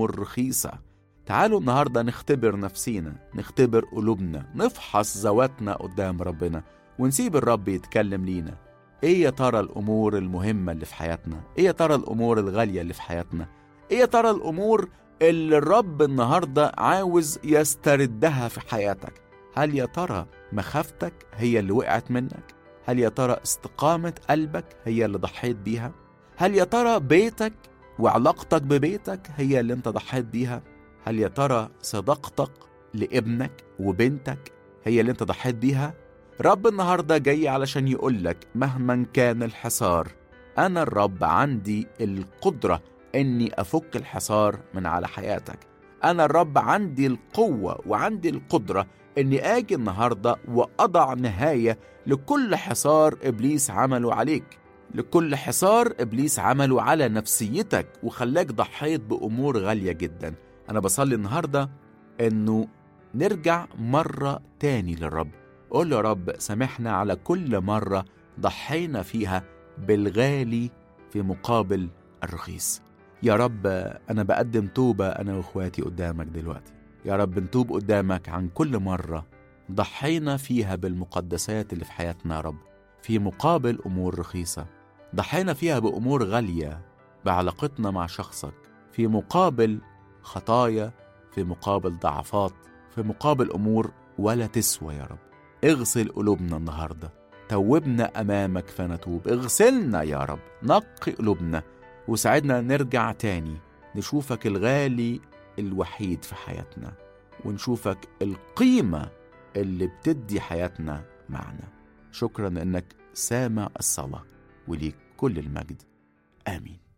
أمور رخيصة تعالوا النهاردة نختبر نفسينا نختبر قلوبنا نفحص ذواتنا قدام ربنا ونسيب الرب يتكلم لينا ايه يا ترى الامور المهمة اللي في حياتنا ايه يا ترى الامور الغالية اللي في حياتنا ايه يا ترى الامور اللي الرب النهاردة عاوز يستردها في حياتك هل يا ترى مخافتك هي اللي وقعت منك هل يا ترى استقامة قلبك هي اللي ضحيت بيها هل يا ترى بيتك وعلاقتك ببيتك هي اللي انت ضحيت بيها هل يا ترى صداقتك لابنك وبنتك هي اللي انت ضحيت بيها رب النهارده جاي علشان يقولك مهما كان الحصار انا الرب عندي القدره اني افك الحصار من على حياتك انا الرب عندي القوه وعندي القدره اني اجي النهارده واضع نهايه لكل حصار ابليس عمله عليك لكل حصار ابليس عمله على نفسيتك وخلاك ضحيت بامور غاليه جدا انا بصلي النهارده انه نرجع مره تاني للرب قول له يا رب سامحنا على كل مره ضحينا فيها بالغالي في مقابل الرخيص يا رب انا بقدم توبه انا واخواتي قدامك دلوقتي يا رب نتوب قدامك عن كل مره ضحينا فيها بالمقدسات اللي في حياتنا يا رب في مقابل امور رخيصه ضحينا فيها بامور غاليه بعلاقتنا مع شخصك في مقابل خطايا في مقابل ضعفات في مقابل امور ولا تسوى يا رب اغسل قلوبنا النهارده توبنا امامك فنتوب اغسلنا يا رب نقي قلوبنا وساعدنا نرجع تاني نشوفك الغالي الوحيد في حياتنا ونشوفك القيمه اللي بتدي حياتنا معنى شكرا انك سامع الصلاه وليك كل المجد امين